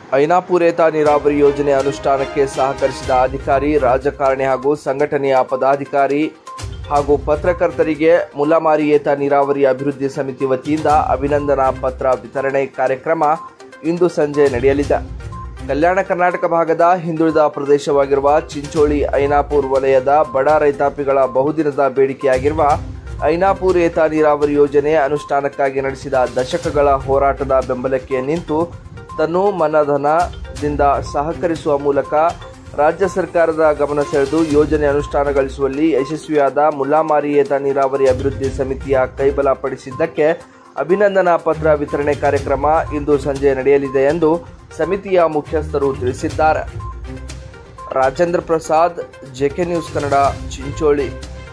ಐನಾಪುರೇತ ನೀರಾವರಿ ಯೋಜನೆ ಅನುಷ್ಠಾನಕ್ಕೆ ಸಹಕರಿಸಿದ ಅಧಿಕಾರಿ ರಾಜಕಾರಣಿ ಹಾಗೂ ಸಂಘಟನೆಯ ಪದಾಧಿಕಾರಿ ಹಾಗೂ ಪತ್ರಕರ್ತರಿಗೆ ಮುಲ್ಲಮಾರಿಯೇತ ನೀರಾವರಿ ಅಭಿವೃದ್ಧಿ ಸಮಿತಿ ವತಿಯಿಂದ ಅಭಿನಂದನಾ ಪತ್ರ ವಿತರಣೆ ಕಾರ್ಯಕ್ರಮ ಇಂದು ಸಂಜೆ ನಡೆಯಲಿದೆ ಕಲ್ಯಾಣ ಕರ್ನಾಟಕ ಭಾಗದ ಹಿಂದುಳಿದ ಪ್ರದೇಶವಾಗಿರುವ ಚಿಂಚೋಳಿ ಐನಾಪುರ್ ವಲಯದ ಬಡ ರೈತಾಪಿಗಳ ಬಹುದಿನದ ಬೇಡಿಕೆಯಾಗಿರುವ ಐನಾಪುರ್ ಏತ ನೀರಾವರಿ ಯೋಜನೆ ಅನುಷ್ಠಾನಕ್ಕಾಗಿ ನಡೆಸಿದ ದಶಕಗಳ ಹೋರಾಟದ ಬೆಂಬಲಕ್ಕೆ ನಿಂತು ತನು ಮನಧನದಿಂದ ಸಹಕರಿಸುವ ಮೂಲಕ ರಾಜ್ಯ ಸರ್ಕಾರದ ಗಮನ ಸೆಳೆದು ಯೋಜನೆ ಅನುಷ್ಠಾನಗೊಳಿಸುವಲ್ಲಿ ಯಶಸ್ವಿಯಾದ ಮುಲ್ಲಾಮಾರಿಯೇತ ನೀರಾವರಿ ಅಭಿವೃದ್ಧಿ ಸಮಿತಿಯ ಕೈಬಲ ಪಡಿಸಿದ್ದಕ್ಕೆ ಅಭಿನಂದನಾ ಪತ್ರ ವಿತರಣೆ ಕಾರ್ಯಕ್ರಮ ಇಂದು ಸಂಜೆ ನಡೆಯಲಿದೆ ಎಂದು ಸಮಿತಿಯ ಮುಖ್ಯಸ್ಥರು ತಿಳಿಸಿದ್ದಾರೆ ರಾಜೇಂದ್ರ ಪ್ರಸಾದ್ ಜೆಕೆ ನ್ಯೂಸ್ ಕನ್ನಡ ಚಿಂಚೋಳಿ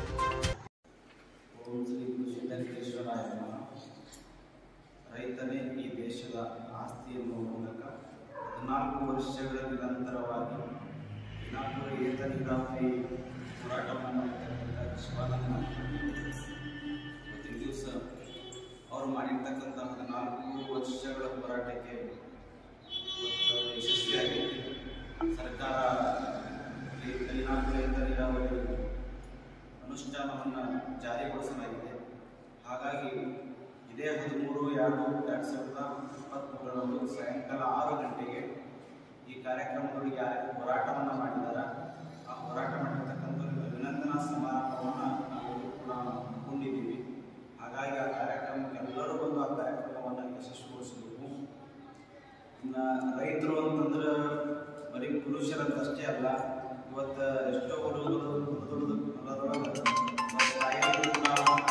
ಓಂ ಶ್ರೀ ಗುರುಸಿದ್ದಲಿಂಗೇಶ್ವರಾಯ ನಮಃ ರೈತನೇ ಈ ದೇಶದ ಆಸ್ತಿ ಎನ್ನುವ ಮೂಲಕ ಹದಿನಾಲ್ಕು ವರ್ಷಗಳ ನಿರಂತರವಾಗಿ ಇನಾಪುರ ಏತ ನೀರಾವರಿ ಹೋರಾಟವನ್ನು ಮಾಡಿರ್ತಕ್ಕಂಥ ಶಿವಾನಂದ ಇವತ್ತಿನ ದಿವಸ ಅವರು ಮಾಡಿರ್ತಕ್ಕಂಥ ಹದಿನಾಲ್ಕು ವರ್ಷಗಳ ಹೋರಾಟಕ್ಕೆ ಇವತ್ತು ಯಶಸ್ವಿಯಾಗಿದೆ ಸರ್ಕಾರ ಈ ಇನಾಪುರ ಏತ ನೀರಾವರಿ ಅನುಷ್ಠಾನವನ್ನು ಜಾರಿಗೊಳಿಸಲಾಗಿದೆ ಹಾಗಾಗಿ ಇದೇ ಹದಿಮೂರು ಎರಡು ಎರಡು ಸಾವಿರದ ಇಪ್ಪತ್ತ್ಮೂರರಂದು ಸಾಯಂಕಾಲ ಆರು ಗಂಟೆಗೆ ಈ ಕಾರ್ಯಕ್ರಮಗಳಿಗೆ ಯಾರು ಹೋರಾಟವನ್ನು ಮಾಡಿದ್ದಾರೆ ಆ ಹೋರಾಟ ಮಾಡಿರ್ತಕ್ಕಂಥವ್ರಿಗೆ ಅಭಿನಂದನಾ ಸಮಾರಂಭವನ್ನು ನಾವು ಕೂಡ ಹಮ್ಮಿಕೊಂಡಿದ್ದೀವಿ ಹಾಗಾಗಿ ಆ ಕಾರ್ಯಕ್ರಮಕ್ಕೆ ಎಲ್ಲರೂ ಬಂದು ಆ ಕಾರ್ಯಕ್ರಮವನ್ನು ಯಶಸ್ವಿಗೊಳಿಸಬೇಕು ಇನ್ನು ರೈತರು ಅಂತಂದ್ರೆ ಬರೀ ಪುರುಷರಂತಷ್ಟೇ ಅಲ್ಲ ಇವತ್ತು ಎಷ್ಟೋ ಹುಡುಗರು ದುಡಿದು ಹೊಲದೊಳಗೆ ತಾಯಿಯರು ಕೂಡ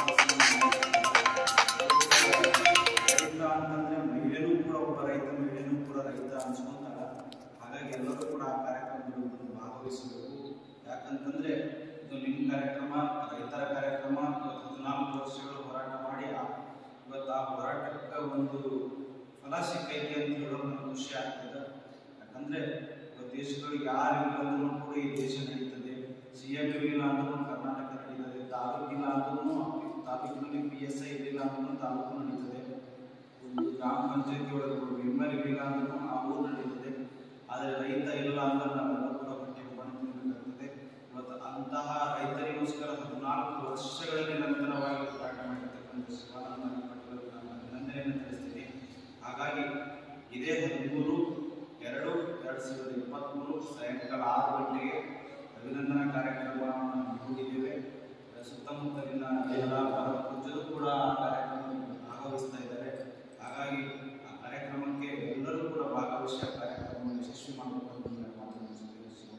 ರೈತ ಅಂತಂದ್ರೆ ಮಹಿಳೆನೂ ಕೂಡ ಒಬ್ಬ ರೈತ ಮಹಿಳೆನೂ ಕೂಡ ರೈತ ಅನ್ಸ್ಕೊಂತಾರ ಹಾಗಾಗಿ ಎಲ್ಲರೂ ಕೂಡ ಆ ಕಾರ್ಯಕ್ರಮದಲ್ಲಿ ಬಂದು ಭಾಗವಹಿಸಬೇಕು ಯಾಕಂತಂದ್ರೆ ಇದು ನಿಮ್ಮ ಕಾರ್ಯಕ್ರಮ ರೈತರ ಕಾರ್ಯಕ್ರಮ ಇವತ್ತು ಹದಿನಾಲ್ಕು ವರ್ಷಗಳು ಹೋರಾಟ ಮಾಡಿ ಆ- ಇವತ್ತು ಆ ಹೋರಾಟಕ್ಕೆ ಒಂದು ಫಲ ಸಿಕ್ಕೈತಿ ಅಂತ ಹೇಳೋದು ನನಗೆ ಖುಷಿ ಆಗ್ತದೆ ಯಾಕಂದ್ರೆ ಇವತ್ತು ದೇಶಗಳಿಗೆ ಯಾರು ಇಲ್ಲ ಅಂದ್ರೂ ಕೂಡ ಈ ದೇಶ ನಡೀತದೆ ಸಿ ಎಂ ಇರಲಿಲ್ಲ ಅಂದ್ರೂ ಕರ್ನಾಟಕ ನಡೀತದೆ ತಾಲೂಕಿಲ್ಲ ಅಂದ್ರೂ ತಾಲೂಕಿನಲ್ಲಿ ಪಿ ಎಸ್ ಐ ಇರಲಿಲ್ಲ ಅಂದ್ರೂ ತಾಲೂಕು ನಡೀತದೆ ಒಂದು ಗ್ರಾಮ ಪಂಚಾಯತಿ ಒಳಗೆ ಒಂದು ಮೆಂಬರ್ ಇರಲಿಲ್ಲ ಅಂದ್ರೂ ಆ ಊರು ನಡೀತದೆ ಆದರೆ ರೈತ ಇಲ್ಲ ಅಂದ್ರೆ ನಾವೆಲ್ಲ ಕೂಡ ಹೊಟ್ಟೆ ಕೊಂಡು ತಿನ್ನಬೇಕಾಗ್ತದೆ ಇವತ್ತು ಅಂತಹ ರೈತರಿಗೋಸ್ಕರ ಹದಿನಾಲ್ಕು ವರ್ಷಗಳ ನಿರಂತರವಾಗಿ ಹೋರಾಟ ಮಾಡಿರ್ತಕ್ಕಂಥ ಶಿವಾನಂದ ಪಾಟೀಲ್ ನಾನು ಅಭಿನಂದನೆಯನ್ನು ತಿಳಿಸ್ತೀನಿ ಹಾಗಾಗಿ ಇದೇ ಹದಿಮೂರು ಎರಡು ಎರಡು ಸಾವಿರದ ಇಪ್ಪತ್ತ್ಮೂರು ಸಾಯಂಕಾಲ ಆರು ಗಂಟೆಗೆ ಅಭಿನಂದನಾ ಕಾರ್ಯಕ್ರಮವನ್ನು ಹಮ್ಮಿಕೊಂಡಿದ್ದೇವೆ ಸುತ್ತಮುತ್ತಲಿನ ಎಲ್ಲ ಪೂಜ್ಯರು ಕೂಡ ಆ ಕಾರ್ಯಕ್ರಮದಲ್ಲಿ ಭಾಗವಹಿಸ್ತಾ ಇದ್ದಾರೆ ಹಾಗಾಗಿ ಆ ಕಾರ್ಯಕ್ರಮಕ್ಕೆ ಎಲ್ಲರೂ ಕೂಡ ಭಾಗವಹಿಸಿ ಆ ಕಾರ್ಯಕ್ರಮವನ್ನು ಯಶಸ್ವಿ ಮಾಡಬೇಕು ಅಂತ ನಾನು ಮಾತನ್ನು ತಿಳಿಸಿದ್ದೇನೆ.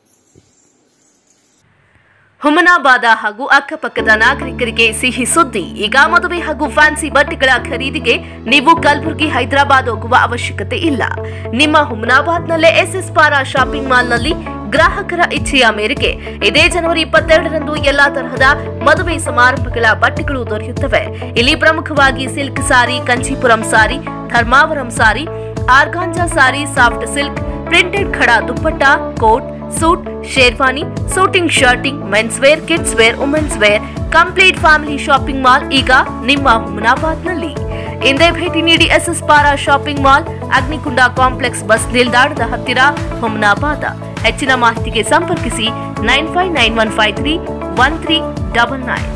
ಹುಮನಾಬಾದ ಹಾಗೂ ಅಕ್ಕಪಕ್ಕದ ನಾಗರಿಕರಿಗೆ ಸಿಹಿ ಸುದ್ದಿ ಈಗ ಮದುವೆ ಹಾಗೂ ಫ್ಯಾನ್ಸಿ ಬಟ್ಟೆಗಳ ಖರೀದಿಗೆ ನೀವು ಕಲಬುರಗಿ ಹೈದರಾಬಾದ್ ಹೋಗುವ ಅವಶ್ಯಕತೆ ಇಲ್ಲ ನಿಮ್ಮ ಹುಮನಾಬಾದ್ನಲ್ಲೇ ಎಸ್ಎಸ್ ಪಾರಾ ಶಾಪಿಂಗ್ ಮಾಲ್ನಲ್ಲಿ ಗ್ರಾಹಕರ ಇಚ್ಛೆಯ ಮೇರೆಗೆ ಇದೇ ಜನವರಿ ಇಪ್ಪತ್ತೆರಡರಂದು ಎಲ್ಲಾ ತರಹದ ಮದುವೆ ಸಮಾರಂಭಗಳ ಬಟ್ಟೆಗಳು ದೊರೆಯುತ್ತವೆ ಇಲ್ಲಿ ಪ್ರಮುಖವಾಗಿ silk sari Kanchipuram sari Dharmavaram sari organza sari soft silk printed ಖಡಾ dupatta coat suit sherwani suiting shirting men's wear kids wear women's wear complete family shopping mall ಈಗ ನಿಮ್ಮ ಹುಮನಾಬಾದ್ನಲ್ಲಿ ಇಂದೇ ಭೇಟಿ ನೀಡಿ ಎಸ್ಎಸ್ ಪಾರಾ shopping mall Agnikunda complex bus ನಿಲ್ದಾಣದ ಹತ್ತಿರ ಹುಮನಾಬಾದ ಹೆಚ್ಚಿನ ಮಾಹಿತಿಗೆ ಸಂಪರ್ಕಿಸಿ nine five nine one five three one three double nine